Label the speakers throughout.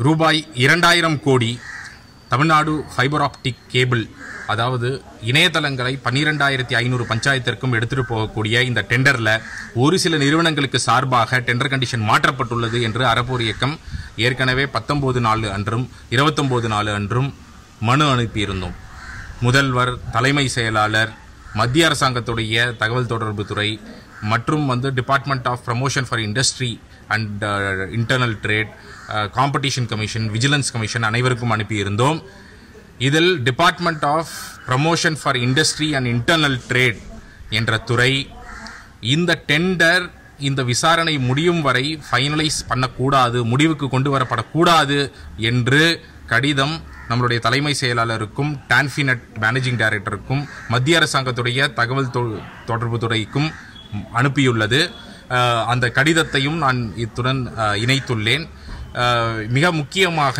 Speaker 1: ரூபாய் இரண்டாயிரம் கோடி தமிழ்நாடு ஃபைபர் ஆப்டிக் கேபிள் அதாவது இணையதளங்களை பன்னிரெண்டாயிரத்தி ஐநூறு பஞ்சாயத்திற்கும் எடுத்துட்டு போகக்கூடிய இந்த டெண்டரில் ஒரு சில நிறுவனங்களுக்கு சார்பாக டெண்டர் கண்டிஷன் மாற்றப்பட்டுள்ளது என்று அறப்போர் இயக்கம் ஏற்கனவே பத்தொம்போது நாலு அன்றும் இருபத்தொம்போது நாலு அன்றும் மனு அனுப்பியிருந்தோம் முதல்வர் தலைமை செயலாளர் மத்திய அரசாங்கத்துடைய தகவல் தொடர்பு துறை மற்றும் வந்து department of promotion for industry and internal trade competition commission vigilance commission அனைவருக்கும் அனுப்பியிருந்தோம் இதில் department of promotion for industry and internal trade என்ற துறை இந்த டெண்டர் இந்த விசாரணை முடியும் வரை ஃபைனலைஸ் பண்ணக்கூடாது முடிவுக்கு கொண்டு வரப்படக்கூடாது என்று கடிதம் நம்மளுடைய தலைமை செயலாளருக்கும் டான்ஃபினட் மேனேஜிங் டைரக்டருக்கும் மத்திய அரசாங்கத்துடைய தகவல் தொ- தொடர்பு துறைக்கும் அனுப்பியுள்ளது அஹ், அந்த கடிதத்தையும் நான் இத்துடன் அஹ், இணைத்துள்ளேன் அஹ், மிக முக்கியமாக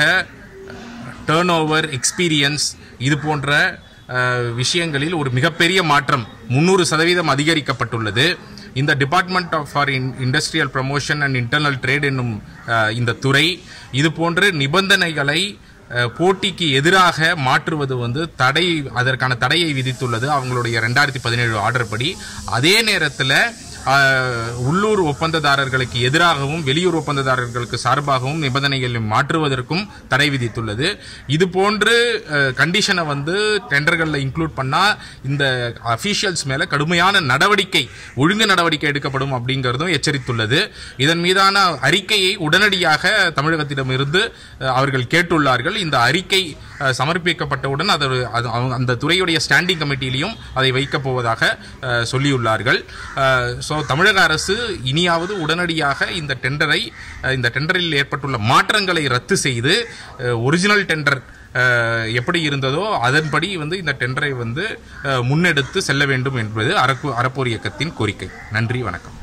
Speaker 1: டேர்ன் ஓவர் எக்ஸ்பீரியன்ஸ் இது போன்ற அஹ், விஷயங்களில் ஒரு மிகப்பெரிய மாற்றம் முந்நூறு சதவீதம் அதிகரிக்கப்பட்டுள்ளது இந்த department of for industrial promotion and internal trade என்னும் அஹ், இந்த துறை இது போன்ற நிபந்தனைகளை அஹ், போட்டிக்கு எதிராக மாற்றுவது வந்து தடை அதற்கான தடையை விதித்துள்ளது அவங்களுடைய ரெண்டாயிரத்தி பதினேழு ஆர்டர் படி அதே நேரத்தில் ஆஹ், உள்ளூர் ஒப்பந்ததாரர்களுக்கு எதிராகவும் வெளியூர் ஒப்பந்ததாரர்களுக்கு சார்பாகவும் நிபந்தனைகளை மாற்றுவதற்கும் தடை விதித்துள்ளது இது போன்று கண்டிஷனை வந்து டெண்டர்களில் இன்க்ளூட் பண்ணால் இந்த அஃபீஷியல்ஸ் மேலே கடுமையான நடவடிக்கை ஒழுங்கு நடவடிக்கை எடுக்கப்படும் அப்படிங்கிறதும் எச்சரித்துள்ளது இதன் மீதான அறிக்கையை உடனடியாக தமிழகத்திடமிருந்து அஹ், அவர்கள் கேட்டுள்ளார்கள் இந்த அறிக்கை அஹ், சமர்ப்பிக்கப்பட்டவுடன் அது அது அவங்க- அந்த துறையுடைய ஸ்டாண்டிங் கமிட்டியிலையும் அதை வைக்கப் போவதாக அஹ், சொல்லியுள்ளார்கள் ஸோ தமிழக அரசு இனியாவது உடனடியாக இந்த டெண்டரை அஹ், இந்த டெண்டரில் ஏற்பட்டுள்ள மாற்றங்களை ரத்து செய்து ஒரிஜினல் டெண்டர் எப்படி இருந்ததோ அதன்படி வந்து இந்த டெண்டரை வந்து அஹ், முன்னெடுத்து செல்ல வேண்டும் என்பது அரப்பு அறப்போர் இயக்கத்தின் கோரிக்கை நன்றி வணக்கம்